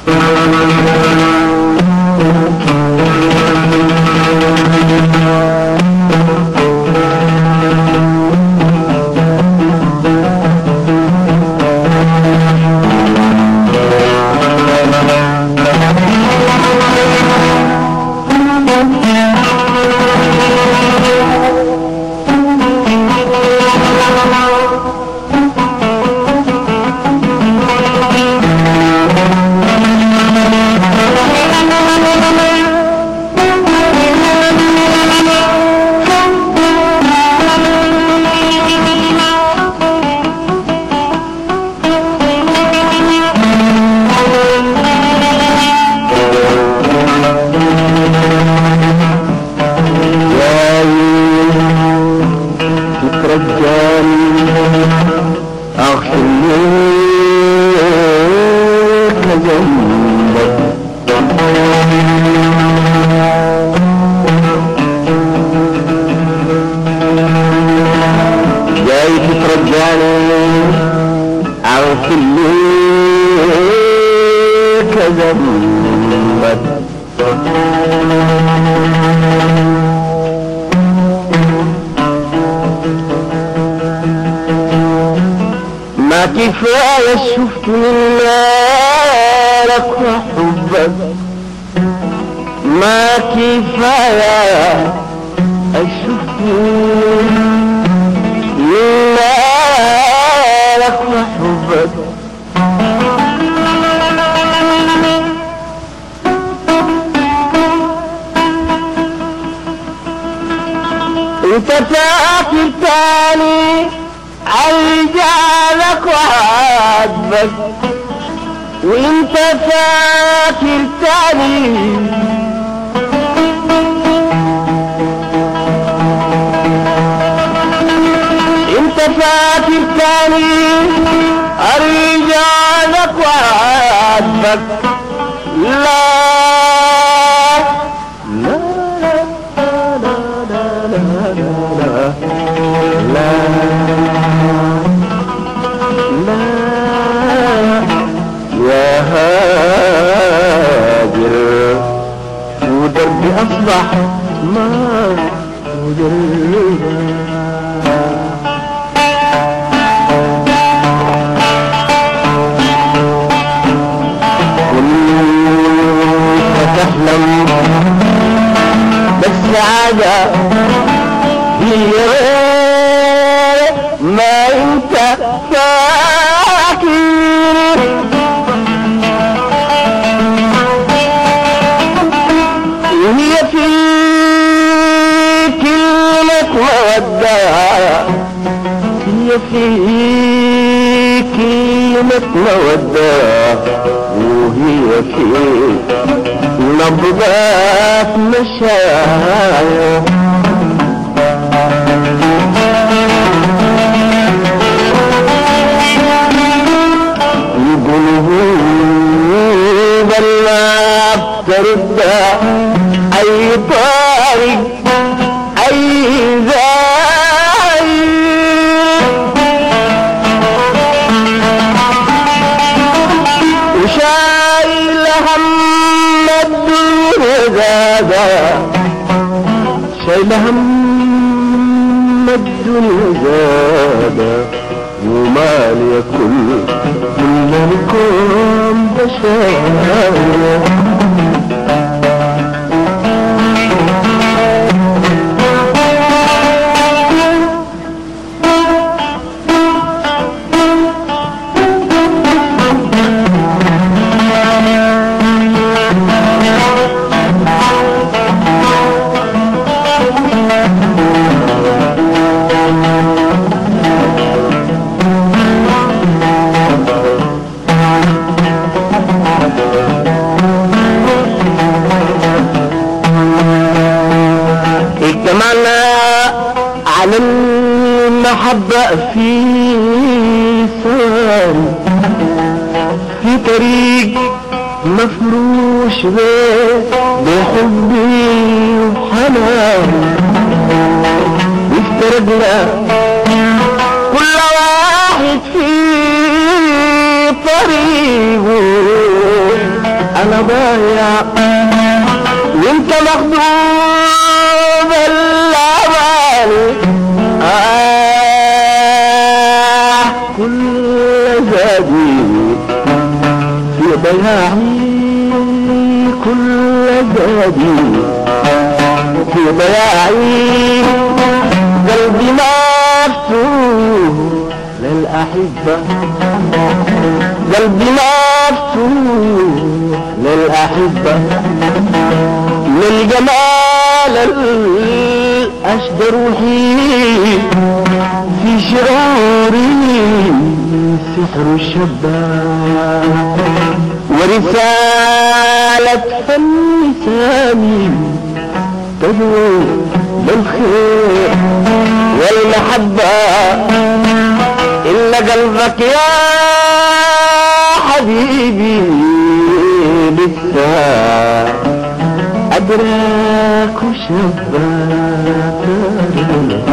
جاي تترجاني اغفر ليك ذنبك ما كفاية شفت من نارك وحبك ما كفاية شفت من نارك وحبك انت فاكر تاني عالجالك وعاتبك وانت فاكر تاني انت فاكر تاني ارجالك وعاتبك لا لا لا لا لا لا لا لا يا هاجر ودربي أصبح ما ودربي كنت تحلم بالسعادة هي غير ما انت فاكر وهي في كلمة مودة هي في كلمة مودة وهي في نبضات مشاعر القلوب لا ترد اي طريق اي زايد وشايل هم الدنيا زادا شايل هم الدنيا زادا وما لي كل كل الكون بشاير اجتمعنا على المحبة في سار في طريق مفروش به بحبي وحنان افترقنا كل واحد في طريقه انا ضايع وانت مخدوم الامل آه كل زادي في ضياعي كل زادي في ضياعي قلبي مفتوح للأحبة قلبي مفتوح للأحبة للجمال الأشد روحي في شعوري سحر الشباب ورسالة فن سامي تدعو للخير والمحبة إن قلبك يا حبيبي لسه أدراك شباك